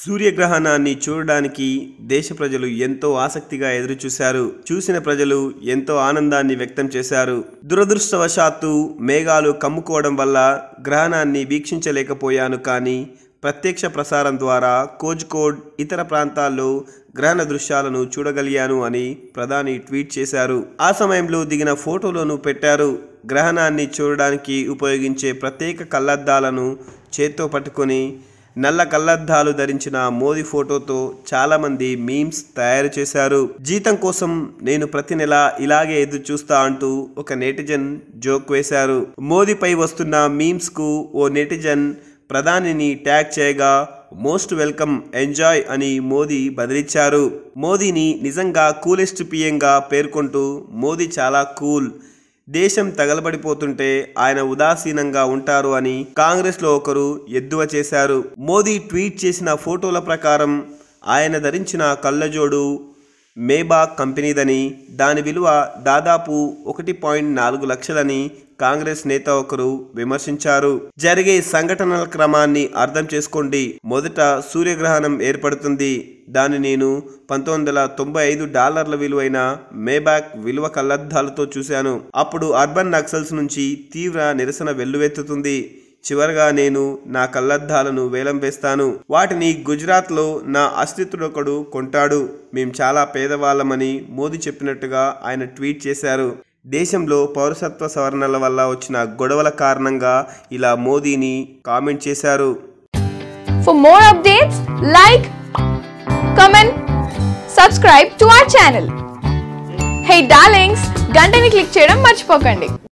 సూర్యగ్రహణాన్ని చూడడానికి దేశ ప్రజలు ఎంతో ఆసక్తిగా ఎదురుచూశారు చూసిన ప్రజలు ఎంతో ఆనందాన్ని వ్యక్తం చేశారు దురదృష్టవశాత్తు మేఘాలు కమ్ముకోవడం వల్ల గ్రహణాన్ని వీక్షించలేకపోయాను కానీ ప్రత్యక్ష ప్రసారం ద్వారా కోజ్కోడ్ ఇతర ప్రాంతాల్లో గ్రహణ దృశ్యాలను చూడగలిగాను అని ప్రధాని ట్వీట్ చేశారు ఆ సమయంలో దిగిన ఫోటోలను పెట్టారు గ్రహణాన్ని చూడడానికి ఉపయోగించే ప్రత్యేక కళ్ళద్దాలను చేత్తో పట్టుకొని నల్ల కళ్ళద్దాలు ధరించిన మోదీ ఫోటోతో చాలామంది మీమ్స్ తయారు చేశారు జీతం కోసం నేను ప్రతి నెల ఇలాగే ఎదురు చూస్తా అంటూ ఒక నెటిజన్ జోక్ వేశారు మోదీపై వస్తున్న మీమ్స్ కు ఓ నెటిజన్ ప్రధానిని ట్యాగ్ చేయగా మోస్ట్ వెల్కమ్ ఎంజాయ్ అని మోదీ బదిలిచ్చారు మోదీని నిజంగా కూలెస్ట్ పిఎంగా పేర్కొంటూ మోదీ చాలా కూల్ దేశం తగలబడిపోతుంటే ఆయన ఉదాసీనంగా ఉంటారు అని కాంగ్రెస్లో ఒకరు ఎద్దువ చేశారు మోదీ ట్వీట్ చేసిన ఫోటోల ప్రకారం ఆయన ధరించిన కళ్ళజోడు మేబాక్ కంపెనీదని దాని విలువ దాదాపు ఒకటి పాయింట్ నాలుగు లక్షలని కాంగ్రెస్ నేత ఒకరు విమర్శించారు జరిగే సంఘటనల క్రమాన్ని అర్థం చేసుకోండి మొదట సూర్యగ్రహణం ఏర్పడుతుంది దాన్ని నేను పంతొమ్మిది వందల తొంభై ఐదు డాలర్ల విలువైన మేబాక్ విలువ కళ్ళద్దాలతో చూశాను అప్పుడు అర్బన్ నక్సల్స్ నుంచి తీవ్ర నిరసన వెల్లువెత్తుతుంది చివరగా నేను నా కళ్ళద్దాలను వేలం వేస్తాను వాటిని గుజరాత్లో నా అస్తిత్వుడొకడు కొంటాడు మేం చాలా పేదవాళ్ళమని మోదీ చెప్పినట్టుగా ఆయన ట్వీట్ చేశారు దేశంలో పౌరసత్వ సవరణల వల్ల వచ్చిన గొడవల కారణంగా ఇలా మోదీని కామెంట్ చేశారు For more updates, like, comment, subscribe to our channel. Hey darlings, గంటని click చేయడం మర్చిపోకండి